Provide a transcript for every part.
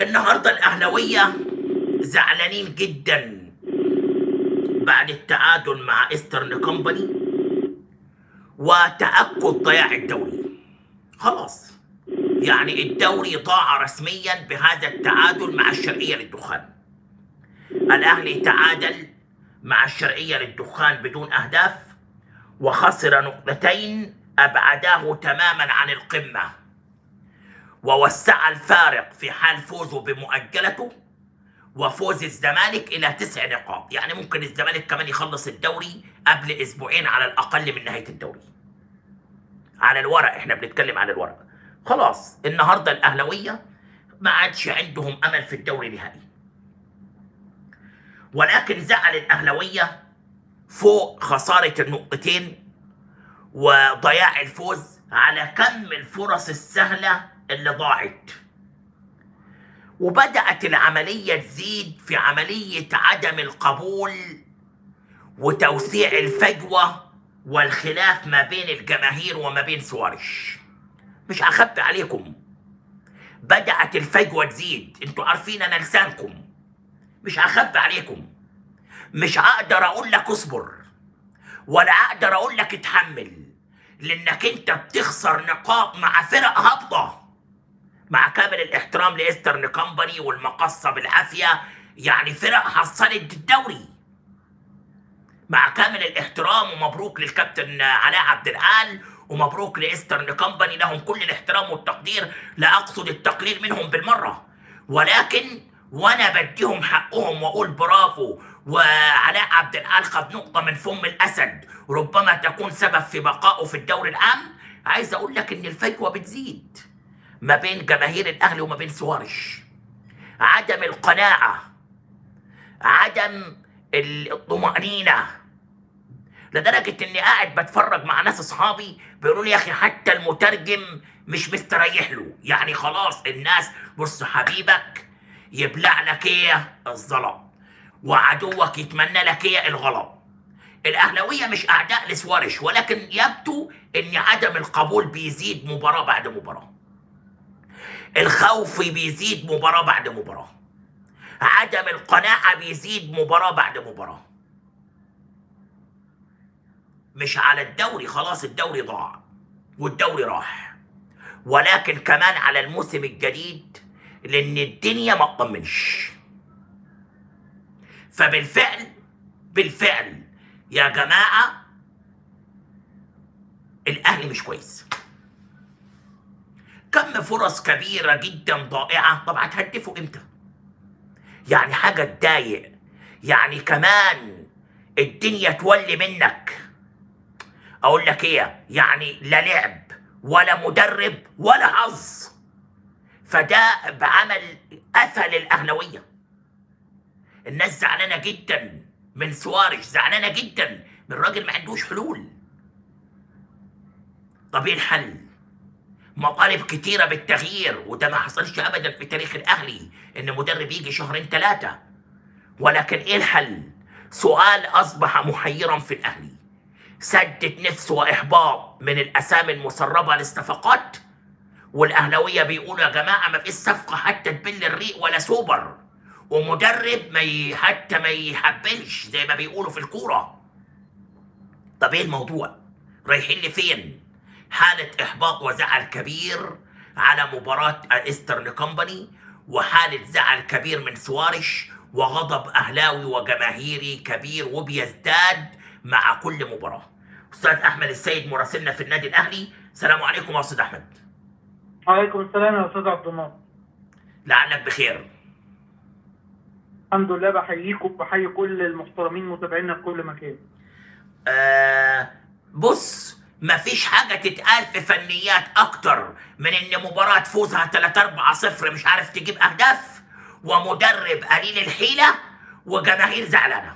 النهارده الاهلاويه زعلانين جدا بعد التعادل مع ايسترن كومباني وتاكد ضياع الدوري خلاص يعني الدوري ضاع رسميا بهذا التعادل مع الشرقيه للدخان الاهلي تعادل مع الشرقيه للدخان بدون اهداف وخسر نقطتين ابعداه تماما عن القمه ووسع الفارق في حال فوزه بمؤجلته وفوز الزمالك الى تسع نقاط يعني ممكن الزمالك كمان يخلص الدوري قبل اسبوعين على الاقل من نهايه الدوري على الورق احنا بنتكلم على الورق خلاص النهارده الاهلاويه ما عادش عندهم امل في الدوري نهائي ولكن زعل الاهلاويه فوق خساره النقطتين وضياع الفوز على كم الفرص السهله اللي ضاعت وبدات العمليه تزيد في عمليه عدم القبول وتوسيع الفجوه والخلاف ما بين الجماهير وما بين سوارش مش هخبي عليكم بدات الفجوه تزيد انتوا عارفين انا لسانكم مش هخبي عليكم مش هقدر اقول لك اصبر ولا اقدر اقول لك اتحمل لانك انت بتخسر نقاط مع فرق هابطه مع كامل الاحترام لايسترن كومباني والمقصه بالعافيه يعني فرق حصلت الدوري مع كامل الاحترام ومبروك للكابتن علاء عبد العال ومبروك لايسترن كومباني لهم كل الاحترام والتقدير لا اقصد التقليل منهم بالمره ولكن وانا بديهم حقهم واقول برافو وعلاء عبد العال خد نقطه من فم الاسد ربما تكون سبب في بقائه في الدوري العام عايز اقول لك ان الفجوه بتزيد ما بين جماهير الاهلي وما بين سوارش عدم القناعه عدم الطمانينه لدرجه اني قاعد بتفرج مع ناس اصحابي بيقولوا لي يا اخي حتى المترجم مش مستريح له يعني خلاص الناس بص حبيبك يبلع لك ايه الظلام وعدوك يتمنى لك ايه الغلط الاهلاويه مش اعداء لسوارش ولكن يبدو ان عدم القبول بيزيد مباراه بعد مباراه الخوف بيزيد مباراه بعد مباراه عدم القناعه بيزيد مباراه بعد مباراه مش على الدوري خلاص الدوري ضاع والدوري راح ولكن كمان على الموسم الجديد لان الدنيا ما تطمنش فبالفعل بالفعل يا جماعه الاهلي مش كويس كم فرص كبيره جدا ضائعه طب هتهدفوا امتى يعني حاجه تضايق يعني كمان الدنيا تولي منك اقول لك ايه يعني لا لعب ولا مدرب ولا حظ فده بعمل قفل الاهلاويه الناس زعلانه جدا من سوارش زعلانه جدا من راجل ما عندوش حلول طب ايه الحل مطالب كتيرة بالتغيير وده ما حصلش أبدا في تاريخ الأهلي إن مدرب يجي شهرين ثلاثة ولكن إيه الحل؟ سؤال أصبح محيرا في الأهلي سدت نفس وإحباط من الأسامي المسربة للصفقات والأهلاوية بيقولوا يا جماعة ما فيش صفقة حتى تبل الريق ولا سوبر ومدرب ما ي... حتى ما يحبلش زي ما بيقولوا في الكورة طب إيه الموضوع؟ رايحين لفين؟ حالة إحباط وزعل كبير على مباراة إيسترن كومباني وحالة زعل كبير من سوارش وغضب أهلاوي وجماهيري كبير وبيزداد مع كل مباراة أستاذ أحمد السيد مراسلنا في النادي الأهلي السلام عليكم يا أستاذ أحمد وعليكم السلام يا استاذ عبد الناصر لعلك بخير الحمد لله بحييكم وبحيي كل المحترمين متابعينا في كل مكان آه بص مفيش حاجة تتقال في فنيات أكتر من إن مباراة تفوزها 3 4 0 مش عارف تجيب أهداف ومدرب قليل الحيلة وجماهير زعلانة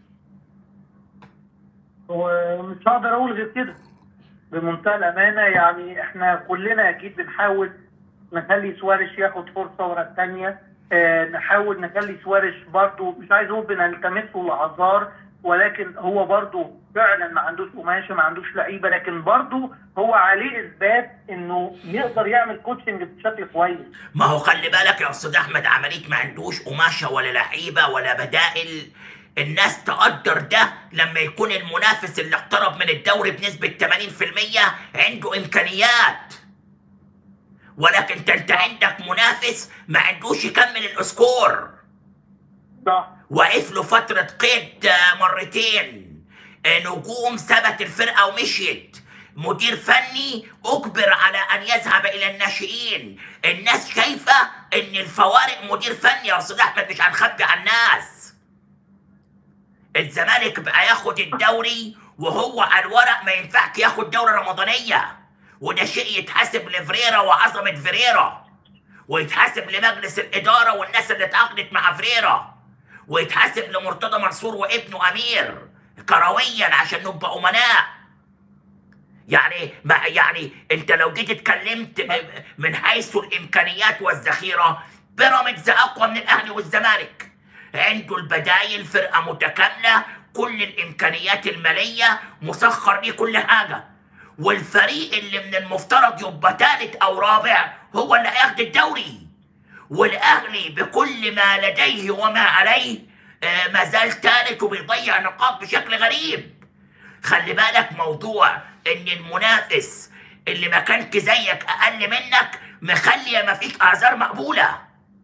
ومش هقدر اقول غير كده بمنتهى الامانه يعني احنا كلنا اكيد بنحاول نخلي سوارش ياخد فرصه ورا الثانيه آه نحاول نخلي سوارش برضه مش عايز اقول بنلتمسه الاعذار ولكن هو برضه فعلا ما عندوش قماشه ما عندوش لعيبه لكن برضه هو عليه اثبات انه يقدر يعمل كوتشنج بشكل كويس ما هو خلي بالك يا استاذ احمد عمليه ما عندوش قماشه ولا لعيبه ولا بدائل الناس تقدر ده لما يكون المنافس اللي اقترب من الدوري بنسبه 80% عنده امكانيات ولكن انت انت عندك منافس ما عندوش يكمل الاسكور صح وقف له فترة قيد آه، مرتين آه، نجوم ثبت الفرقة ومشيت مدير فني أجبر على أن يذهب إلى الناشئين الناس شايفة إن الفوارق مدير فني يا أستاذ أحمد مش هنخبي على الناس الزمالك بقى ياخد الدوري وهو على الورق ما ينفعش ياخد دورة رمضانية وده شيء يتحسب لفريرا وعظمة فريرا ويتحسب لمجلس الإدارة والناس اللي اتعاقدت مع فريرا ويتحاسب لمرتضى منصور وابنه امير كرويا عشان نبقى امناء يعني ما يعني انت لو جيت اتكلمت من حيث الامكانيات والذخيره بيراميدز اقوى من الاهلي والزمالك عنده البدايل فرقه متكامله كل الامكانيات الماليه مسخر ليه كل حاجه والفريق اللي من المفترض يبقى ثالث او رابع هو اللي هياخد الدوري والاهلي بكل ما لديه وما عليه آه، ما زال ثالث وبيضيع نقاط بشكل غريب خلي بالك موضوع ان المنافس اللي ما كانش زيك اقل منك مخليه ما فيك اعذار مقبوله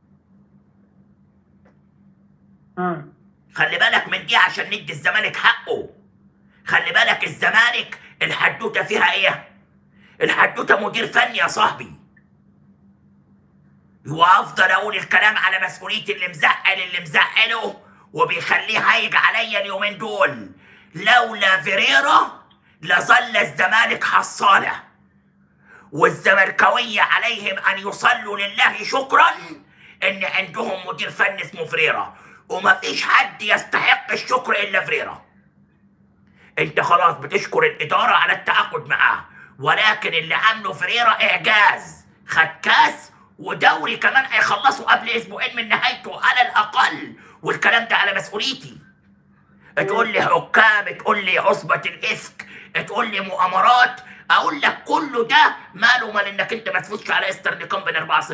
مم. خلي بالك من دي عشان ندي الزمالك حقه خلي بالك الزمالك الحدوته فيها ايه الحدوته مدير فني يا صاحبي وافضل اقول الكلام على مسؤوليتي اللي مزعل اللي مزعله وبيخليه هايج عليا اليومين دول لولا فيريرا لظل الزمالك حصاله والزملكاويه عليهم ان يصلوا لله شكرا ان عندهم مدير فني اسمه فريرا ومفيش حد يستحق الشكر الا فريرا انت خلاص بتشكر الاداره على التعاقد معاه ولكن اللي عامله فريرا اعجاز خد كاس ودوري كمان هيخلصوا قبل اسبوعين من نهايته على الاقل والكلام ده على مسؤوليتي تقول لي حكام تقول لي عصبة الإفك تقول لي مؤامرات أقول لك كله ده ماله مال إنك أنت ما تفوزش على إسترن كومباني 4-0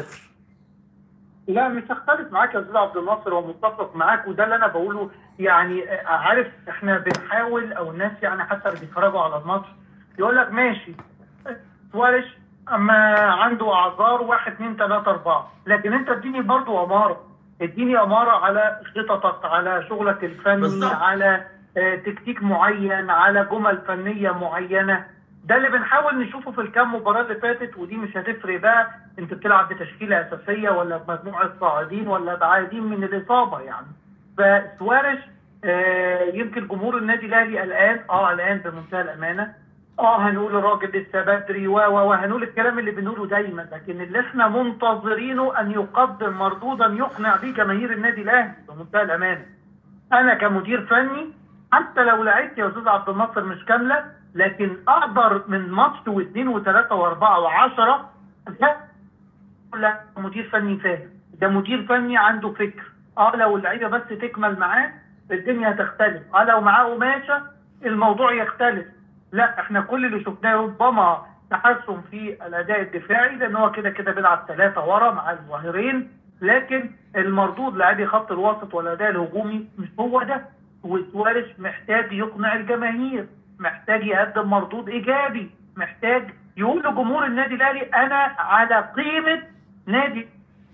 لا مش هختلف معاك يا استاذ عبد الناصر ومتفق معاك وده اللي انا بقوله يعني آه، عارف احنا بنحاول او الناس يعني حتى اللي بيتفرجوا على الماتش يقول لك ماشي سواريش اما عنده اعذار واحد اثنين ثلاثة أربعة لكن أنت اديني برضو أمارة اديني أمارة على خططك على شغلك الفني بالظبط. على آه، تكتيك معين على جمل فنية معينة ده اللي بنحاول نشوفه في الكام مباراة اللي فاتت ودي مش هتفرق بقى انت بتلعب بتشكيلة أساسية ولا بمجموعة صاعدين ولا بعايدين من الإصابة يعني فسوارش آه، يمكن جمهور النادي الأهلي قلقان اه قلقان بمنتهى الأمانة اه هنقول الراجل لسه بدري و و وهنقول الكلام اللي بنقوله دايما لكن اللي احنا منتظرينه ان يقدم مردودا يقنع بيه جماهير النادي الاهلي بمنتهى الامانه. انا كمدير فني حتى لو لعبت يا استاذ عبد الناصر مش كامله لكن اقدر من ماتش واثنين وثلاثه واربعه وعشره لا لا مدير فني فاهم ده مدير فني عنده فكر اه لو اللعيبه بس تكمل معاه الدنيا هتختلف اه لو معاه قماشه الموضوع يختلف لا احنا كل اللي شفناه ربما تحسن في الاداء الدفاعي لان هو كده كده بيلعب ثلاثه ورا مع الظاهرين لكن المردود لاعبي خط الوسط والاداء الهجومي مش هو ده وسوارش محتاج يقنع الجماهير محتاج يقدم مردود ايجابي محتاج يقول لجمهور النادي الاهلي انا على قيمه نادي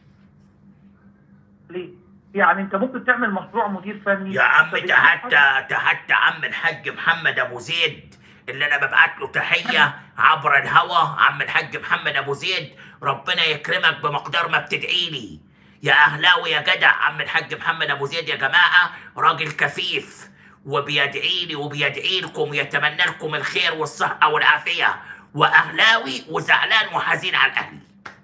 ليه؟ يعني انت ممكن تعمل مشروع مدير فني يا عم فبتجيب ده حتى حد- ده حتى عم الحاج محمد ابو زيد اللي انا ببعت له تحيه عبر الهوا عم الحاج محمد ابو زيد ربنا يكرمك بمقدار ما بتدعي لي يا اهلاوي يا جدع عم الحاج محمد ابو زيد يا جماعه راجل كفيف وبيدعي لي وبيدعي لكم ويتمنى لكم الخير والصحه والعافيه واهلاوي وزعلان وحزين على الاهلي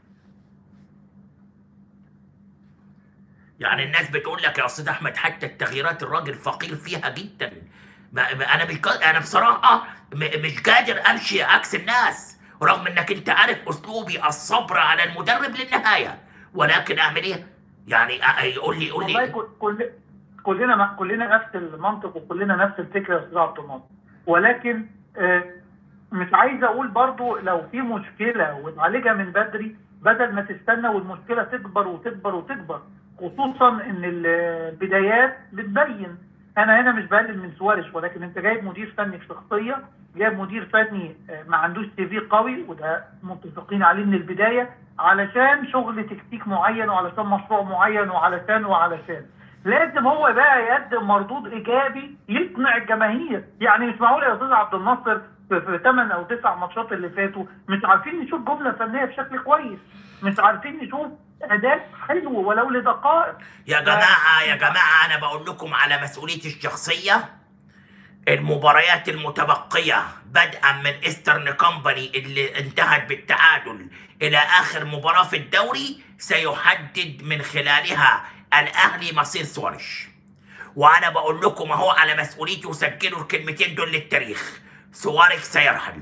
يعني الناس بتقول لك يا استاذ احمد حتى التغييرات الراجل فقير فيها جدا ما ما- انا مش قا- انا بصراحه م- مش قادر امشي عكس الناس رغم انك انت عارف اسلوبي الصبر على المدرب للنهايه ولكن اعمل ايه؟ يعني أ- يقول لي يقول والله لي كل- كل كلنا كلنا نفس المنطق وكلنا نفس الفكره يا استاذ عبد الناصر ولكن آه، مش عايز اقول برضو لو في مشكله ونعالجها من بدري بدل ما تستنى والمشكله تكبر وتكبر وتكبر خصوصا ان البدايات بتبين انا هنا مش بقلل من سوارش ولكن انت جايب مدير فني في شخصيه جايب مدير فني آه، ما عندوش سي في قوي وده متفقين عليه من البدايه علشان شغل تكتيك معين وعلشان مشروع معين وعلشان وعلشان لازم هو بقى يقدم مردود ايجابي يقنع الجماهير يعني مش معقول يا استاذ عبد الناصر في, في 8 او 9 ماتشات اللي فاتوا مش عارفين نشوف جمله فنيه بشكل كويس مش عارفين نشوف اداء حلو ولو لدقائق يا جماعة يا جماعة أنا بقول لكم على مسؤوليتي الشخصية المباريات المتبقية بدءا من إيسترن كومباني اللي انتهت بالتعادل إلى آخر مباراة في الدوري سيحدد من خلالها الأهلي مصير سوارش وأنا بقول لكم أهو على مسؤوليتي وسجلوا الكلمتين دول للتاريخ سوارش سيرحل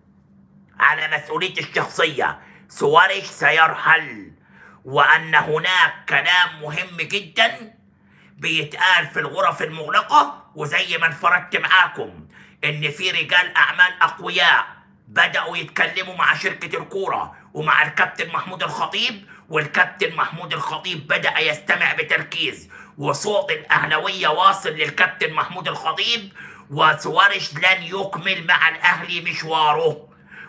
على مسؤوليتي الشخصية سوارش سيرحل وأن هناك كلام مهم جدا بيتقال في الغرف المغلقة وزي ما انفردت معاكم إن في رجال أعمال أقوياء بدأوا يتكلموا مع شركة الكورة ومع الكابتن محمود الخطيب والكابتن محمود الخطيب بدأ يستمع بتركيز وصوت الأهلوية واصل للكابتن محمود الخطيب وسوارش لن يكمل مع الأهلي مشواره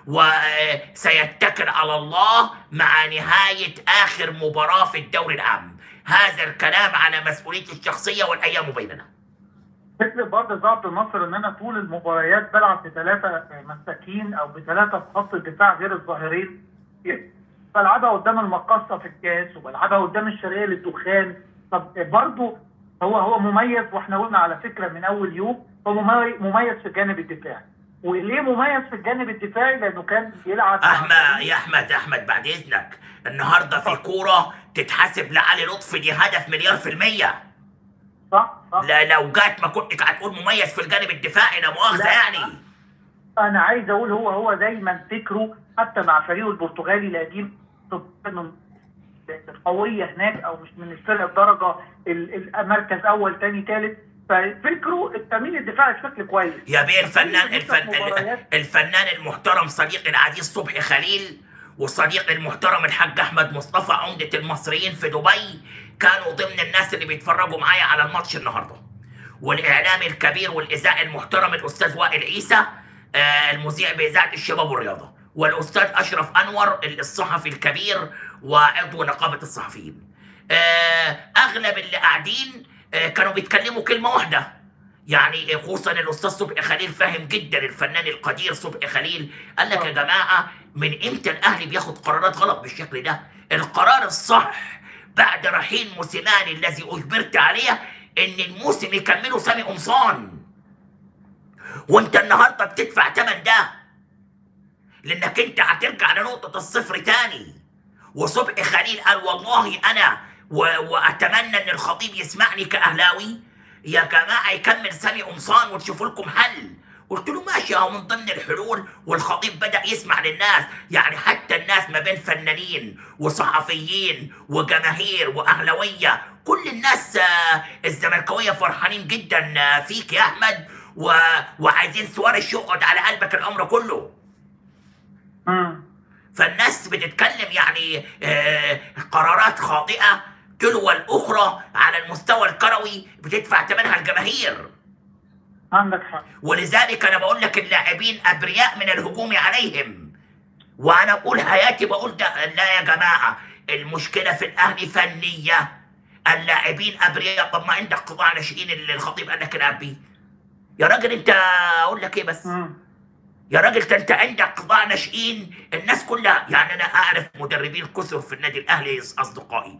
وسيتكل على الله مع نهاية آخر مباراة في الدوري العام هذا الكلام على مسؤوليتي الشخصية والأيام بيننا فكرة برضه يا عبد الناصر ان انا طول المباريات بلعب بثلاثة مساكين او بثلاثة في خط الدفاع غير الظاهرين بلعبها قدام المقصة في الكاس وبلعبها قدام الشرقية للدخان طب برضه هو هو مميز واحنا قلنا على فكرة من اول يوم هو ممي- مميز في الجانب الدفاعي وليه مميز في الجانب الدفاعي لانه كان بيلعب مع أحمد يا أحمد أحمد بعد إذنك النهاردة في كورة تتحسب لعلي لطفي دي هدف مليار في المية صح صح لا لو جات ما كنت هتقول مميز في الجانب الدفاعي لا مؤاخذة لا. يعني انا عايز اقول هو هو دايما فكره حتى مع فريقه البرتغالي القديم من قويه هناك او مش من الفرق الدرجه ال- المركز اول ثاني ثالث ففكره التامين الدفاعي بشكل كويس يا بيه الفنان في الفن مباريات. الفنان المحترم صديقي العزيز صبحي خليل وصديقي المحترم الحاج احمد مصطفى عمده المصريين في دبي كانوا ضمن الناس اللي بيتفرجوا معايا على الماتش النهارده والاعلامي الكبير والاذاعي المحترم الاستاذ وائل عيسى آه، المذيع باذاعه الشباب والرياضه والاستاذ اشرف انور الصحفي الكبير وعضو نقابه الصحفيين آه، اغلب اللي قاعدين آه، كانوا بيتكلموا كلمه واحده يعني خصوصا الاستاذ صبحي خليل فاهم جدا الفنان القدير صبحي خليل قال لك يا جماعه من امتى الاهلي بياخد قرارات غلط بالشكل ده؟ القرار الصح بعد رحيل موسيماني الذي اجبرت عليه ان الموسم يكمله سامي قمصان وانت النهارده بتدفع ثمن ده لانك انت هترجع لنقطه الصفر تاني وصبحي خليل قال والله انا و... واتمنى ان الخطيب يسمعني كاهلاوي يا جماعه يكمل سامي قمصان وتشوفوا لكم حل قلت له ماشي اهو من ضمن الحلول والخطيب بدا يسمع للناس يعني حتى الناس ما بين فنانين وصحفيين وجماهير واهلاويه كل الناس آه، الزملكاويه فرحانين جدا آه، فيك يا احمد و... وعايزين سوارش يقعد على قلبك الامر كله مم. فالناس بتتكلم يعني آه، قرارات خاطئة تلو الأخرى على المستوى الكروي بتدفع ثمنها الجماهير عندك حق ولذلك أنا بقول لك اللاعبين أبرياء من الهجوم عليهم وأنا أقول حياتي بقول ده لا يا جماعة المشكلة في الأهلي فنية اللاعبين أبرياء طب ما عندك قطاع ناشئين اللي الخطيب قال لك العب بيه يا راجل أنت أقول لك إيه بس مم. يا راجل ده انت عندك قطاع ناشئين الناس كلها يعني انا اعرف مدربين كثر في النادي الاهلي اصدقائي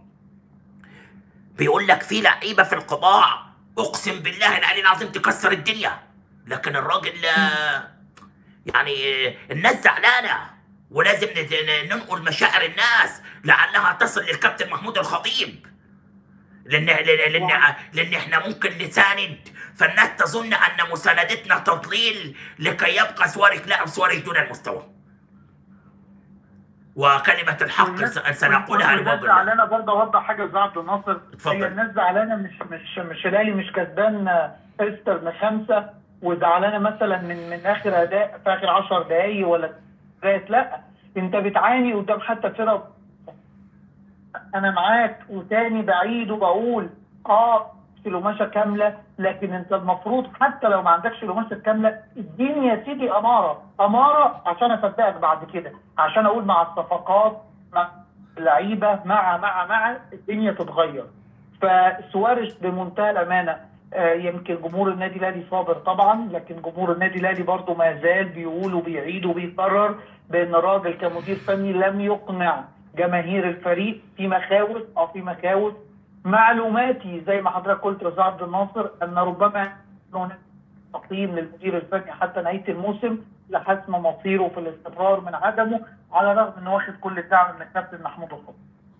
بيقول لك في لعيبه في القطاع اقسم بالله العلي العظيم تكسر الدنيا لكن الراجل آه، يعني آه، الناس زعلانه ولازم نت- ن- ننقل مشاعر الناس لعلها تصل للكابتن محمود الخطيب لان لان لان, لأن احنا ممكن نساند فالناس تظن ان مساندتنا تضليل لكي يبقى سوارك لاعب سوارك دون المستوى وكلمة الحق والناس- س- سنقولها والناس لباب الله زعلانه برضه اوضح حاجه يا عبد الناصر اتفضل. هي الناس زعلانه مش مش مش الاهلي مش كسبان آه، استر من خمسه وزعلانه مثلا من من اخر اداء في اخر 10 دقائق ولا دقايق لا انت بتعاني قدام حتى فرق انا معاك وتاني بعيد وبقول اه كيلوماشة كاملة لكن انت المفروض حتى لو ما عندكش كيلوماشة كاملة اديني يا سيدي امارة امارة عشان اصدقك بعد كده عشان اقول مع الصفقات مع اللعيبة مع مع مع الدنيا تتغير فسوارش بمنتهى الامانة آه، يمكن جمهور النادي الاهلي صابر طبعا لكن جمهور النادي الاهلي برضه ما زال بيقول وبيعيد وبيكرر بان الراجل كمدير فني لم يقنع جماهير الفريق في مخاوف او في مخاوف معلوماتي زي ما حضرتك قلت يا أستاذ عبد الناصر ان ربما هناك تقييم للمدير الفني حتى نهايه الموسم لحسم مصيره في الاستقرار من عدمه على الرغم انه واخد كل الدعم من الكابتن محمود الخطيب.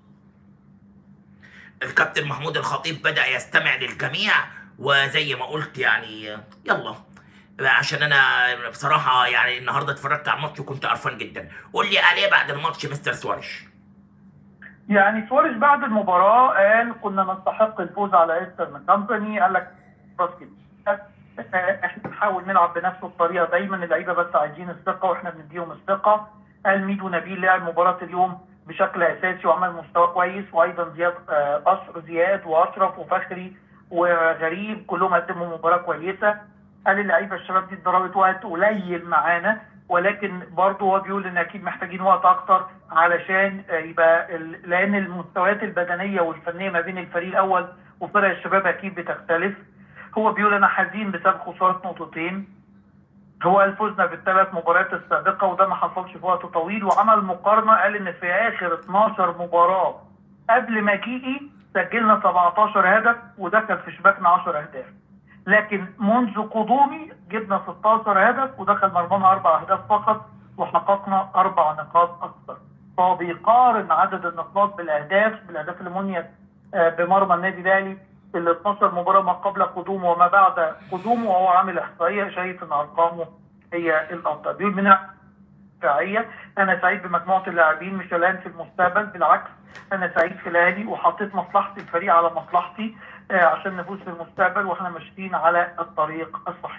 الكابتن محمود الخطيب بدأ يستمع للجميع وزي ما قلت يعني يلا عشان انا بصراحة يعني النهاردة اتفرجت على الماتش وكنت قرفان جدا قول لي عليه بعد الماتش مستر سوارش يعني سواريز بعد المباراة قال كنا نستحق الفوز على ايسترن كامباني قال لك خلاص كده آه، احنا بنحاول نلعب بنفس الطريقة دايما اللعيبة بس عايزين الثقة واحنا بنديهم الثقة قال ميدو نبيل لعب مباراة اليوم بشكل اساسي وعمل مستوى كويس وايضا زياد آه، أش- زياد واشرف وفخري وغريب كلهم قدموا مباراة كويسة قال اللعيبه الشباب دي اتضربت وقت قليل معانا ولكن برضه هو بيقول ان اكيد محتاجين وقت اكتر علشان آه، يبقى ال- لان المستويات البدنيه والفنيه ما بين الفريق الاول وفرق الشباب اكيد بتختلف هو بيقول انا حزين بسبب خساره نقطتين هو قال فزنا بالثلاث مباريات السابقه وده ما حصلش في وقت طويل وعمل مقارنه قال ان في اخر 12 مباراه قبل مجيئي سجلنا 17 هدف ودخل في شباكنا 10 اهداف لكن منذ قدومي جبنا 16 هدف ودخل مرمانا اربع اهداف فقط وحققنا اربع نقاط اكثر فهو بيقارن عدد النقاط بالاهداف بالاهداف اللي منيت آه، بمرمى النادي الاهلي في ال 12 مباراه ما قبل قدومه وما بعد قدومه وهو عامل احصائيه شايف ان ارقامه هي الافضل بيقول من دفاعيه انا سعيد بمجموعه اللاعبين مش الان في المستقبل بالعكس انا سعيد في الاهلي وحطيت مصلحه الفريق على مصلحتي آه، عشان نفوز في المستقبل واحنا ماشيين على الطريق الصحيح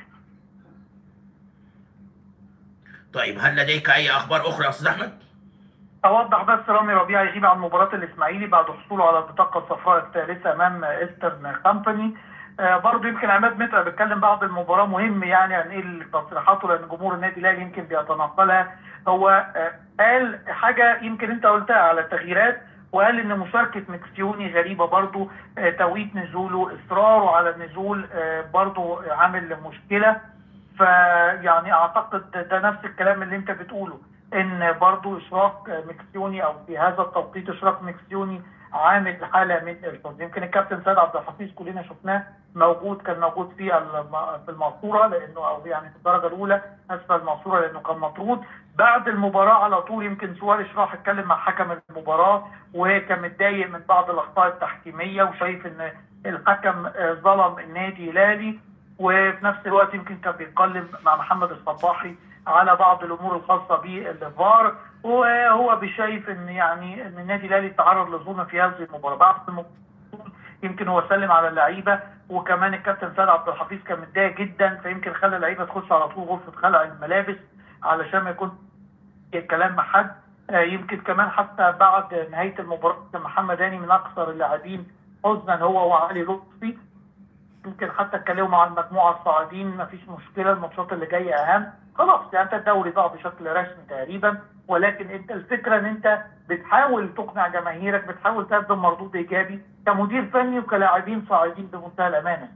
طيب هل لديك اي اخبار اخرى يا استاذ احمد اوضح بس رامي ربيعه يغيب عن مباراه الاسماعيلي بعد حصوله على البطاقه الصفراء الثالثه امام ايسترن كامباني آه برضه يمكن عماد متعب بيتكلم بعد المباراه مهم يعني عن ايه تصريحاته لان جمهور النادي الاهلي يمكن بيتناقلها هو آه قال حاجه يمكن انت قلتها على التغييرات وقال ان مشاركه مكسيوني غريبه برضه آه توقيت نزوله اصراره على النزول آه برضه عامل مشكله فيعني اعتقد ده نفس الكلام اللي انت بتقوله ان برضو اشراك مكسيوني او في هذا التوقيت اشراك مكسيوني عامل حاله من الفوز يمكن الكابتن سيد عبد الحفيظ كلنا شفناه موجود كان موجود في الم- في المقصوره لانه او يعني في الدرجه الاولى اسفل المقصوره لانه كان مطرود بعد المباراه على طول يمكن سواريش راح اتكلم مع حكم المباراه وكان متضايق من بعض الاخطاء التحكيميه وشايف ان الحكم آه، ظلم النادي الاهلي وفي نفس الوقت يمكن كان بيتكلم مع محمد الصباحي على بعض الامور الخاصه بالفار وهو بيشايف ان يعني ان النادي الاهلي تعرض لظلم في هذه المباراه بعد المباراه يمكن هو سلم على اللعيبه وكمان الكابتن سيد عبد الحفيظ كان متضايق جدا فيمكن خلى اللعيبه تخش على طول غرفه خلع الملابس علشان ما يكون الكلام مع حد آه، يمكن كمان حتى بعد نهايه المباراه كان محمد هاني من اكثر اللاعبين حزنا هو وعلي لطفي يمكن حتى اتكلموا مع المجموعه الصاعدين مفيش مشكله الماتشات اللي جايه اهم خلاص يعني انت الدوري ضاع بشكل رسمي تقريبا ولكن انت الفكره ان انت بتحاول تقنع جماهيرك بتحاول تقدم مردود ايجابي كمدير فني وكلاعبين صاعدين بمنتهى الامانه.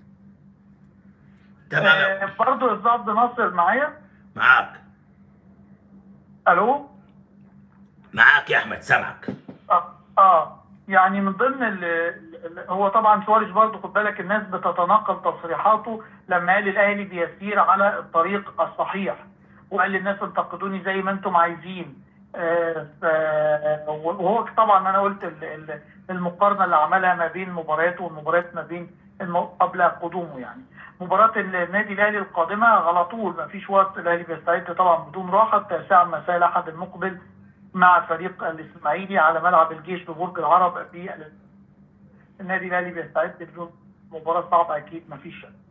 تمام آه برضه استاذ عبد الناصر معايا؟ معاك الو؟ معاك يا احمد سامعك اه اه يعني من ضمن ال ال- هو طبعا سواريز برضه خد بالك الناس بتتناقل تصريحاته لما قال الاهلي بيسير على الطريق الصحيح وقال للناس انتقدوني زي ما انتم عايزين آه ف- وهو طبعا انا قلت ال- ال- المقارنه اللي عملها ما بين مبارياته والمباريات ما بين الم- قبل قدومه يعني مباراة النادي الاهلي القادمة على طول ما فيش وقت الاهلي بيستعد طبعا بدون راحة الساعة مساء الاحد المقبل مع فريق الاسماعيلي على ملعب الجيش ببرج العرب في النادي الاهلي بيستعد لمباراه صعبه اكيد ما فيش شك